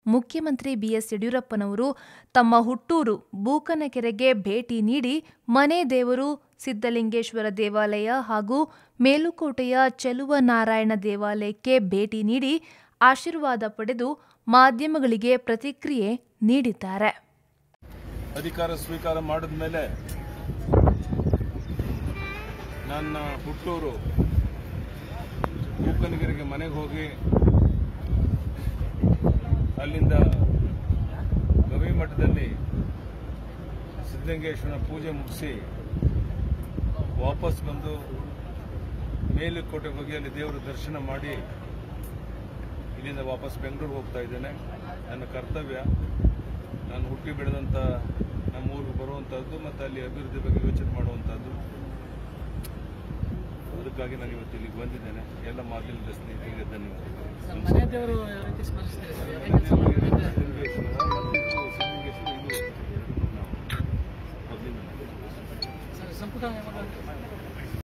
ಮುಖ್ಯಮಂತ್ರಿ ಬಿಎಸ್ ಯಡಿಯೂರಪ್ಪನವರು ತಮ್ಮ ಹುಟ್ಟೂರು ಬೂಕನಕೆರೆಗೆ ಭೇಟಿ ನೀಡಿ ಮನೆ ದೇವರು ಸಿದ್ದಲಿಂಗೇಶ್ವರ ದೇವಾಲಯ ಹಾಗೂ ಮೇಲುಕೋಟೆಯ ಚೆಲುವನಾರಾಯಣ ದೇವಾಲಯಕ್ಕೆ ಭೇಟಿ ನೀಡಿ ಆಶೀರ್ವಾದ ಪಡೆದು ಮಾಧ್ಯಮಗಳಿಗೆ ಪ್ರತಿಕ್ರಿಯೆ ನೀಡಿದ್ದಾರೆ ಅಧಿಕಾರ ಸ್ವೀಕಾರ ಮಾಡಿದ ಮೇಲೆ ನನ್ನ ಹುಟ್ಟೂರು ಮೂಕನಗಿರಿಗೆ ಮನೆಗೆ ಹೋಗಿ ಅಲ್ಲಿಂದ ಗವಿ ಮಠದಲ್ಲಿ ಸಿದ್ಧಲಿಂಗೇಶ್ವರನ ಪೂಜೆ ಮುಗಿಸಿ ವಾಪಸ್ ಬಂದು ಮೇಲುಕೋಟೆಗೆ ಹೋಗಿ ಅಲ್ಲಿ ದೇವರ ದರ್ಶನ ಮಾಡಿ ಇಲ್ಲಿಂದ ವಾಪಸ್ ಬೆಂಗಳೂರಿಗೆ ಹೋಗ್ತಾ ಇದ್ದೇನೆ ನನ್ನ ಕರ್ತವ್ಯ ನಾನು ಹುಟ್ಟಿ ಬೆಳೆದಂಥ ನಮ್ಮ ಊರಿಗೆ ಬರುವಂಥದ್ದು ಮತ್ತು ಅಲ್ಲಿ ಅಭಿವೃದ್ಧಿ ಬಗ್ಗೆ ಯೋಚನೆ ಮಾಡುವಂಥದ್ದು ಅದಕ್ಕಾಗಿ ನಾನು ಇವತ್ತು ಇಲ್ಲಿಗೆ ಬಂದಿದ್ದೇನೆ ಎಲ್ಲ ಮಾಧ್ಯಮದ ಸ್ನೇಹಿತರಿಗೆ ಧನ್ಯವಾದಗಳು ಸರ್ ಮನೆ ದೇವರು ಯಾವ ರೀತಿ ಸ್ಮರಿಸ್ತೀರಿ ಸರ್ ಯಾಕಂದ್ರೆ ಸಿದ್ಧಲಿಂಗೇಶ್ವರ ಮತ್ತು ಇದು ಸಿದ್ಧಲಿಂಗೇಶ್ವರ ಇದು ಮೊದಲಿಂದ ಸರ್ ಸಂಪುಟ ಯಾವಾಗ